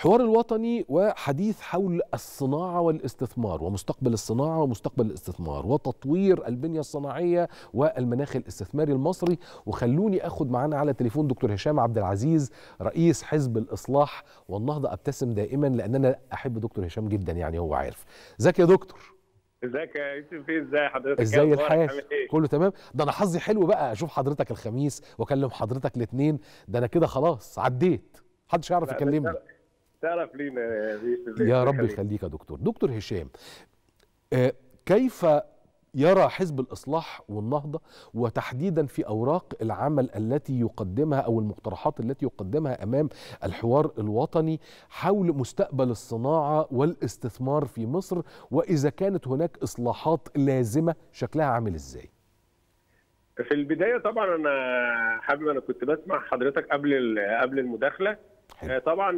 الحوار الوطني وحديث حول الصناعة والاستثمار ومستقبل الصناعة ومستقبل الاستثمار وتطوير البنية الصناعية والمناخ الاستثماري المصري وخلوني أخذ معنا على تليفون دكتور هشام عبد العزيز رئيس حزب الإصلاح والنهضة أبتسم دائما لأن أنا أحب دكتور هشام جدا يعني هو عارف ازيك يا دكتور ازيك يا يوسف ايه ازاي حضرتك ازاي الحال كله تمام ده انا حظي حلو بقى اشوف حضرتك الخميس واكلم حضرتك الاثنين ده انا كده خلاص عديت محدش يعرف يكلمني شرف لينا يا يوسف يا رب يخليك يا دكتور دكتور هشام آه كيف يرى حزب الإصلاح والنهضة وتحديدا في أوراق العمل التي يقدمها أو المقترحات التي يقدمها أمام الحوار الوطني حول مستقبل الصناعة والاستثمار في مصر وإذا كانت هناك إصلاحات لازمة شكلها عامل إزاي في البداية طبعا أنا حابب أنا كنت بسمع حضرتك قبل قبل المداخلة حلو. طبعا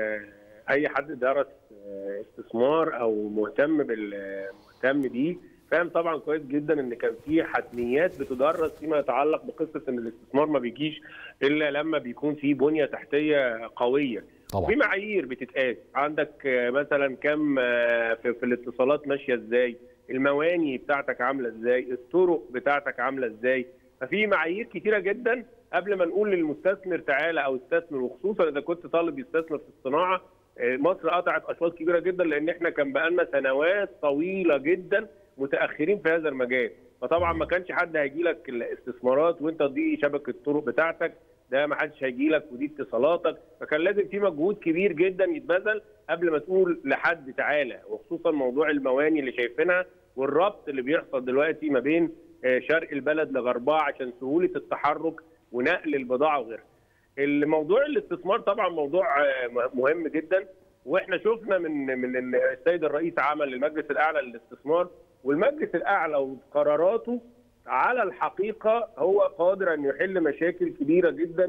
أي حد درس استثمار أو مهتم بالمهتم بيه فاهم طبعا كويس جدا ان كان في حتميات بتدرس فيما يتعلق بقصه ان الاستثمار ما بيجيش الا لما بيكون في بنيه تحتيه قويه طبعا. في معايير بتتقاس عندك مثلا كم في, في الاتصالات ماشيه ازاي المواني بتاعتك عامله ازاي الطرق بتاعتك عامله ازاي ففي معايير كتيره جدا قبل ما نقول للمستثمر تعالى او استثمر وخصوصا اذا كنت طالب يستثمر في الصناعه مصر قطعت اشواط كبيره جدا لان احنا كان بقالنا سنوات طويله جدا متاخرين في هذا المجال فطبعا ما كانش حد هيجي لك الاستثمارات وانت دي شبكه الطرق بتاعتك ده ما حدش هيجي لك ودي اتصالاتك فكان لازم في مجهود كبير جدا يتبذل قبل ما تقول لحد تعالى وخصوصا موضوع المواني اللي شايفينها والربط اللي بيحصل دلوقتي ما بين شرق البلد لغربها عشان سهوله التحرك ونقل البضاعه وغيرها. الموضوع الاستثمار طبعا موضوع مهم جدا واحنا شفنا من من السيد الرئيس عمل المجلس الاعلى للاستثمار والمجلس الاعلى وقراراته على الحقيقه هو قادر ان يحل مشاكل كبيره جدا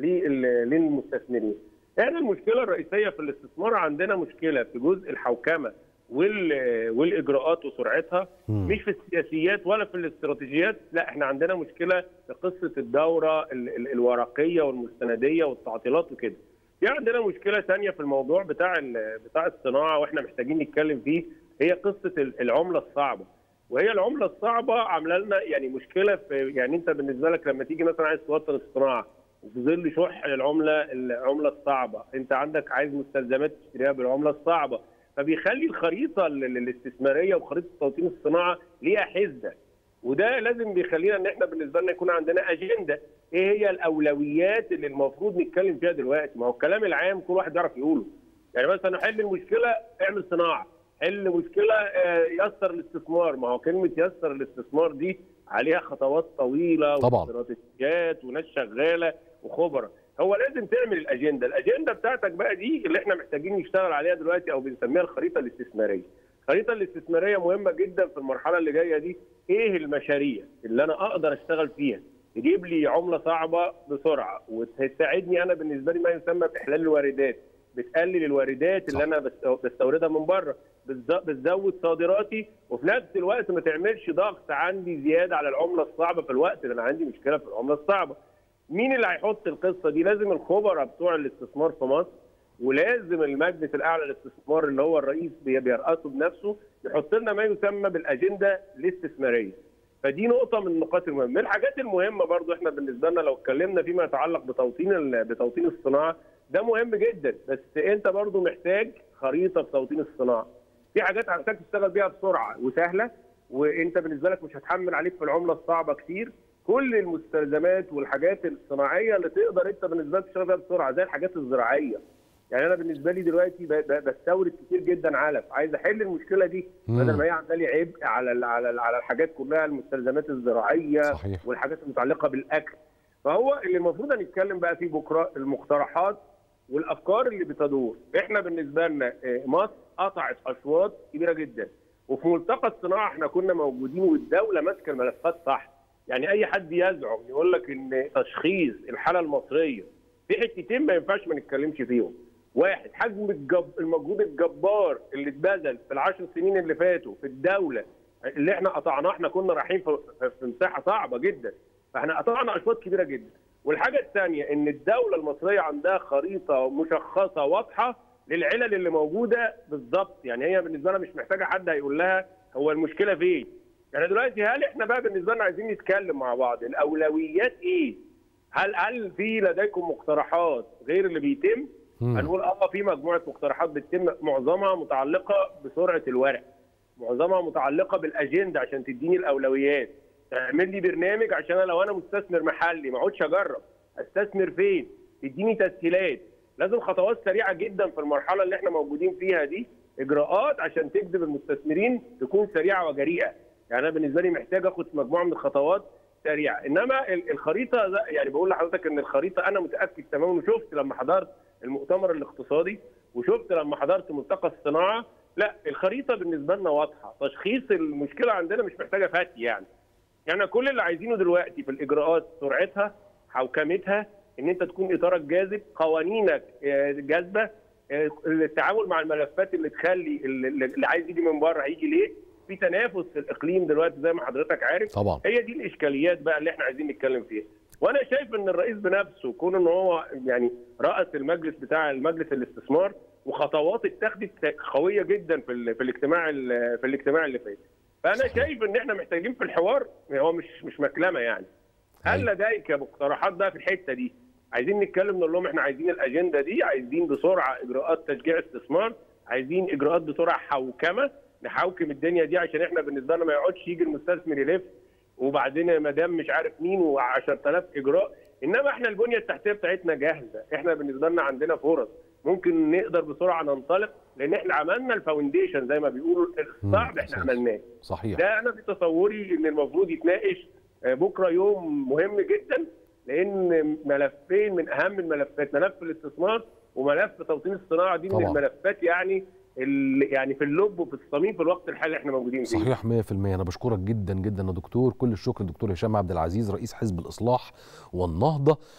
للمستثمرين. احنا المشكله الرئيسيه في الاستثمار عندنا مشكله في جزء الحوكمه والاجراءات وسرعتها م. مش في السياسيات ولا في الاستراتيجيات لا احنا عندنا مشكله في قصه الدوره الورقيه والمستنديه والتعطيلات وكده. في عندنا مشكله ثانيه في الموضوع بتاع بتاع الصناعه واحنا محتاجين نتكلم فيه هي قصه العمله الصعبه وهي العمله الصعبه عامله لنا يعني مشكله في يعني انت بالنسبه لك لما تيجي مثلا عايز توطن الصناعه وفي ظل شح العمله العمله الصعبه انت عندك عايز مستلزمات تشتريها بالعمله الصعبه فبيخلي الخريطه الاستثماريه وخريطه توطين الصناعه ليها حزه وده لازم بيخلينا ان احنا بالنسبه لنا يكون عندنا اجنده ايه هي الاولويات اللي المفروض نتكلم فيها دلوقتي ما هو الكلام العام كل واحد يعرف يقوله يعني مثلا حل المشكله اعمل صناعه حل مشكله يسر الاستثمار ما هو كلمه يسر الاستثمار دي عليها خطوات طويله طبعا واستراتيجيات وناس شغاله وخبراء هو لازم تعمل الاجنده الاجنده بتاعتك بقى دي اللي احنا محتاجين نشتغل عليها دلوقتي او بنسميها الخريطه الاستثماريه الخريطه الاستثماريه مهمه جدا في المرحله اللي جايه دي ايه المشاريع اللي انا اقدر اشتغل فيها تجيب لي عمله صعبه بسرعه وتساعدني انا بالنسبه لي ما يسمى باحلال الواردات بتقلل الواردات اللي انا بستوردها من بره بتزود صادراتي وفي نفس الوقت ما تعملش ضغط عندي زياده على العمله الصعبه في الوقت اللي انا عندي مشكله في العمله الصعبه. مين اللي هيحط القصه دي؟ لازم الخبراء بتوع الاستثمار في مصر ولازم المجلس الاعلى للاستثمار اللي هو الرئيس بيرأسه بنفسه يحط لنا ما يسمى بالاجنده الاستثماريه. فدي نقطه من النقاط المهمه، من الحاجات المهمه برضو احنا بالنسبه لنا لو اتكلمنا فيما يتعلق بتوطين بتوطين الصناعه ده مهم جدا بس انت برضو محتاج خريطه بتوطين الصناعه. في حاجات هتحتاج تشتغل بيها بسرعه وسهله وانت بالنسبه لك مش هتحمل عليك في العمله الصعبه كتير كل المستلزمات والحاجات الصناعيه اللي تقدر انت بالنسبه لك تشتغل بيها بسرعه زي الحاجات الزراعيه يعني انا بالنسبه لي دلوقتي بستورد كتير جدا علف عايز احل المشكله دي بدل ما هي عامله لي عبء على على على الحاجات كلها المستلزمات الزراعيه صحيح. والحاجات المتعلقه بالاكل فهو اللي المفروض هنتكلم بقى فيه بكره المقترحات والافكار اللي بتدور احنا بالنسبه لنا مصر قطعت اشواط كبيره جدا وفي ملتقى الصناعه احنا كنا موجودين والدوله ماسكه الملفات صح يعني اي حد يزعم يقول لك ان تشخيص الحاله المصريه في حتتين ما ينفعش ما نتكلمش فيهم واحد حجم الجب... المجهود الجبار اللي اتبذل في العشر سنين اللي فاتوا في الدوله اللي احنا قطعناه احنا كنا رايحين في... في مساحه صعبه جدا فاحنا قطعنا اشواط كبيره جدا والحاجه الثانيه ان الدوله المصريه عندها خريطه مشخصه واضحه للعلل اللي موجوده بالظبط يعني هي بالنسبه لها مش محتاجه حد هيقول لها هو المشكله فين يعني دلوقتي هل احنا بقى بالنسبه لنا عايزين نتكلم مع بعض الاولويات ايه هل هل في لديكم مقترحات غير اللي بيتم مم. هنقول اه في مجموعه مقترحات بتتم معظمها متعلقه بسرعه الورق معظمها متعلقه بالاجنده عشان تديني الاولويات تعمل لي برنامج عشان انا لو انا مستثمر محلي ما اقعدش اجرب استثمر فين تديني تسهيلات لازم خطوات سريعه جدا في المرحله اللي احنا موجودين فيها دي اجراءات عشان تجذب المستثمرين تكون سريعه وجريئه يعني انا بالنسبه لي محتاج اخد مجموعه من الخطوات سريعه انما ال- الخريطه ده- يعني بقول لحضرتك ان الخريطه انا متاكد تماما وشفت لما حضرت المؤتمر الاقتصادي وشفت لما حضرت ملتقى الصناعه لا الخريطه بالنسبه لنا واضحه تشخيص المشكله عندنا مش محتاجه فتي يعني يعني كل اللي عايزينه دلوقتي في الاجراءات سرعتها حوكمتها ان انت تكون اطارك جاذب قوانينك آه، جاذبه آه، التعامل مع الملفات اللي تخلي اللي اللي عايز يجي من بره هيجي ليه في تنافس في الاقليم دلوقتي زي ما حضرتك عارف طبعا هي دي الاشكاليات بقى اللي احنا عايزين نتكلم فيها وانا شايف ان الرئيس بنفسه كون ان هو يعني راس المجلس بتاع المجلس الاستثمار وخطوات اتخذت قويه جدا في ال- في الاجتماع ال- في الاجتماع اللي فات فانا صحيح. شايف ان احنا محتاجين في الحوار هو مش مش مكلمه يعني هل أيوة. لديك مقترحات بقى في الحته دي عايزين نتكلم نقول لهم احنا عايزين الاجنده دي عايزين بسرعه اجراءات تشجيع استثمار عايزين اجراءات بسرعه حوكمه نحوكم الدنيا دي عشان احنا بالنسبه لنا ما يقعدش يجي المستثمر يلف وبعدين ما دام مش عارف مين و10000 اجراء انما احنا البنيه التحتيه بتاعتنا جاهزه احنا بالنسبه لنا عندنا فرص ممكن نقدر بسرعه ننطلق لان احنا عملنا الفاونديشن زي ما بيقولوا الصعب احنا صحيح. عملناه صحيح ده انا في تصوري ان المفروض يتناقش آه، بكره يوم مهم جدا لان ملفين من اهم الملفات ملف الاستثمار وملف توطين الصناعه دي من طبعا. الملفات يعني ال- يعني في اللب وفي الصميم في الوقت الحالي اللي احنا موجودين فيه صحيح 100% انا بشكرك جدا جدا يا دكتور كل الشكر دكتور هشام عبد العزيز رئيس حزب الاصلاح والنهضه